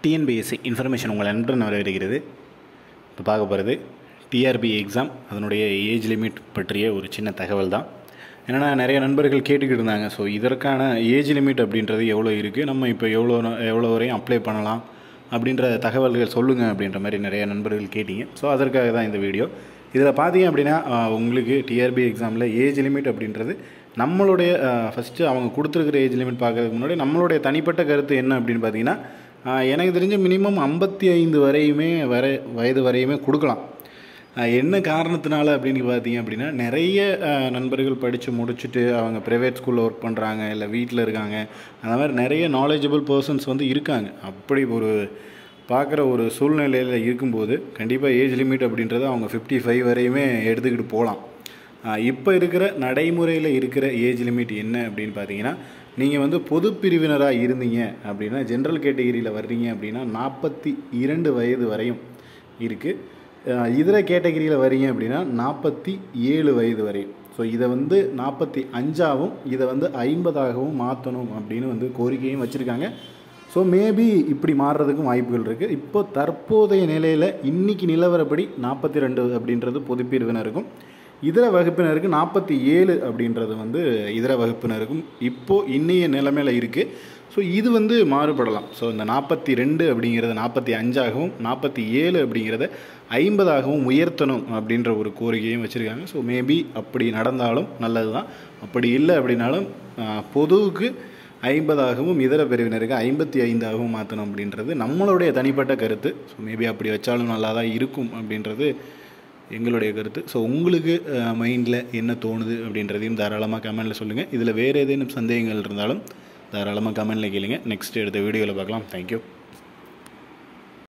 TNPSC information உங்கள் நண்பன் வரவேற்கிறது இப்போ பார்க்க போகிறது டிஆர்பி எக்ஸாம் அதனுடைய ஏஜ் லிமிட் பற்றிய ஒரு சின்ன தகவல் தான் என்னென்னா நிறைய நண்பர்கள் கேட்டுக்கிட்டு இருந்தாங்க ஸோ இதற்கான ஏஜ் லிமிட் அப்படின்றது எவ்வளோ இருக்குது நம்ம இப்போ எவ்வளோ ந- எவ்வளோ வரையும் அப்ளை பண்ணலாம் அப்படின்ற தகவல்கள் சொல்லுங்கள் அப்படின்ற மாதிரி நிறைய நண்பர்கள் கேட்டீங்க ஸோ அதற்காக தான் இந்த வீடியோ இதில் பார்த்தீங்க அப்படின்னா ஆஹ், உங்களுக்கு டிஆர்பி எக்ஸாமில் ஏஜ் லிமிட் அப்படின்றது நம்மளுடைய ஃபஸ்ட்டு அவங்க கொடுத்துருக்குற ஏஜ் லிமிட் பார்க்கறதுக்கு முன்னாடி நம்மளுடைய தனிப்பட்ட கருத்து என்ன அப்படின்னு பார்த்தீங்கன்னா ஆஹ், எனக்கு தெரிஞ்ச மினிமம் ஐம்பத்தி ஐந்து வரையுமே வரை வயது வரையுமே கொடுக்கலாம் ஆஹ், என்ன காரணத்தினால அப்படின்னு பார்த்தீங்க அப்படின்னா நிறைய ஆஹ், நண்பர்கள் படித்து முடிச்சுட்டு அவங்க ப்ரைவேட் ஸ்கூலில் ஒர்க் பண்ணுறாங்க இல்லை வீட்டில் இருக்காங்க அந்த மாதிரி நிறைய நாலேஜபிள் பர்சன்ஸ் வந்து இருக்காங்க அப்படி ஒரு பார்க்குற ஒரு சூழ்நிலையில் இருக்கும்போது கண்டிப்பாக ஏஜ் லிமிட் அப்படின்றது அவங்க ஃபிஃப்டி ஃபைவ் வரையுமே எடுத்துக்கிட்டு போகலாம் இப்போ இருக்கிற நடைமுறையில் இருக்கிற ஏஜ் லிமிட் என்ன அப்படின்னு பார்த்தீங்கன்னா நீங்கள் வந்து பொது பிரிவினராக இருந்தீங்க அப்படின்னா ஜென்ரல் கேட்டகிரியில் வர்றீங்க அப்படின்னா நாற்பத்தி இரண்டு வயது வரையும் இருக்குது இதர கேட்டகிரியில் வரீங்க அப்படின்னா நாற்பத்தி ஏழு வயது வரையும் ஸோ இதை வந்து நாற்பத்தி அஞ்சாகவும் இதை வந்து ஐம்பதாகவும் மாற்றணும் அப்படின்னு வந்து கோரிக்கையும் வச்சுருக்காங்க ஸோ மேபி இப்படி மாறுறதுக்கும் வாய்ப்புகள் இருக்குது இப்போ தற்போதைய நிலையில் இன்னைக்கு நிலவரப்படி நாற்பத்தி ரெண்டு அப்படின்றது பொதுப்பிரிவினருக்கும் இதர வகுப்பினருக்கு நாற்பத்தி ஏழு அப்படின்றது வந்து இதர வகுப்பினருக்கும் இப்போது இன்னைய நிலைமையில் இருக்குது ஸோ இது வந்து மாறுபடலாம் ஸோ இந்த நாற்பத்தி ரெண்டு அப்படிங்கிறத நாற்பத்தி அஞ்சாகவும் நாற்பத்தி ஏழு அப்படிங்கிறத ஐம்பதாகவும் உயர்த்தணும் அப்படின்ற ஒரு கோரிக்கையும் வச்சுருக்காங்க ஸோ மேபி அப்படி நடந்தாலும் நல்லது தான் அப்படி இல்லை அப்படின்னாலும் ஆஹ், பொதுவுக்கு ஐம்பதாகவும் இதர பிரிவினருக்கு ஐம்பத்தி ஐந்தாகவும் மாற்றணும் அப்படின்றது நம்மளுடைய தனிப்பட்ட கருத்து ஸோ மேபி அப்படி வச்சாலும் நல்லா தான் இருக்கும் அப்படின்றது எங்களுடைய கருத்து ஸோ உங்களுக்கு மைண்டில் என்ன தோணுது அப்படின்றதையும் தாராளமாக கமெண்டில் சொல்லுங்கள் இதில் வேறு ஏதேனும் சந்தேகங்கள் இருந்தாலும் தாராளமாக கமெண்டில் கேளுங்க நெக்ஸ்ட் எடுத்த வீடியோவில் பார்க்கலாம் தேங்க்யூ